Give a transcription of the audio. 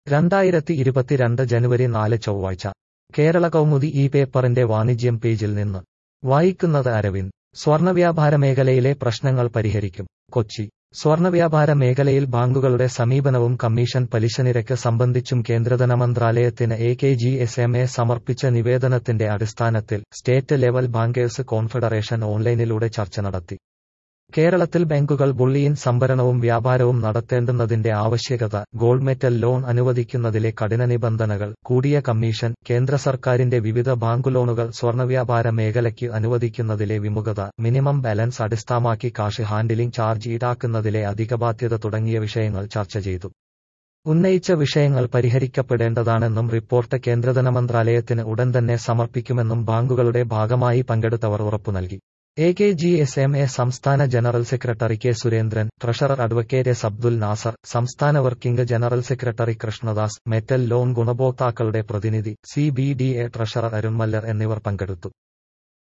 രണ്ടായിരത്തി ഇരുപത്തിരണ്ട് ജനുവരി നാല് ചൊവ്വാഴ്ച കേരള കൗമുദി ഈ പേപ്പറിന്റെ വാണിജ്യം പേജിൽ നിന്ന് വായിക്കുന്നത് അരവിന്ദ് സ്വർണവ്യാപാര മേഖലയിലെ പ്രശ്നങ്ങൾ പരിഹരിക്കും കൊച്ചി സ്വർണവ്യാപാര മേഖലയിൽ ബാങ്കുകളുടെ സമീപനവും കമ്മീഷൻ പലിശനിരക്ക് സംബന്ധിച്ചും കേന്ദ്രധനമന്ത്രാലയത്തിന് A K G S M A സമർപ്പിച്ച നിവേദനത്തിന്റെ അടിസ്ഥാനത്തിൽ സ്റ്റേറ്റ് ലെവൽ ബാങ്കേഴ്സ് കോൺഫെഡറേഷൻ ഓൺലൈനിലൂടെ ചർച്ച നടത്തി കേരളത്തിൽ ബാങ്കുകൾ ബുള്ളിയിൻ സംഭരണവും വ്യാപാരവും നടത്തേണ്ടുന്നതിന്റെ ആവശ്യകത ഗോൾഡ് മെറ്റൽ ലോൺ അനുവദിക്കുന്നതിലെ കഠിന നിബന്ധനകൾ കൂടിയ കമ്മീഷൻ കേന്ദ്ര സർക്കാരിന്റെ വിവിധ ബാങ്ക് ലോണുകൾ സ്വർണവ്യാപാര മേഖലയ്ക്ക് അനുവദിക്കുന്നതിലെ വിമുഖത മിനിമം ബാലൻസ് അടിസ്ഥാനമാക്കി കാഷ് ഹാൻഡിലിംഗ് ചാർജ് ഈടാക്കുന്നതിലെ അധികബാധ്യത തുടങ്ങിയ വിഷയങ്ങൾ ചർച്ച ചെയ്തു ഉന്നയിച്ച വിഷയങ്ങൾ പരിഹരിക്കപ്പെടേണ്ടതാണെന്നും റിപ്പോർട്ട് കേന്ദ്രധനമന്ത്രാലയത്തിന് ഉടൻ തന്നെ സമർപ്പിക്കുമെന്നും ബാങ്കുകളുടെ ഭാഗമായി പങ്കെടുത്തവർ ഉറപ്പു നൽകി A K G S M A സംസ്ഥാന general secretary K Surendran treasurer advocate S Abdul Nasar സംസ്ഥാന working general secretary Krishnadas metal loan ഗുണഭോക്താക്കളുടെ പ്രതിനിധി C B D A treasurer Arunmallar എന്നിവർ പങ്കെടുത്തു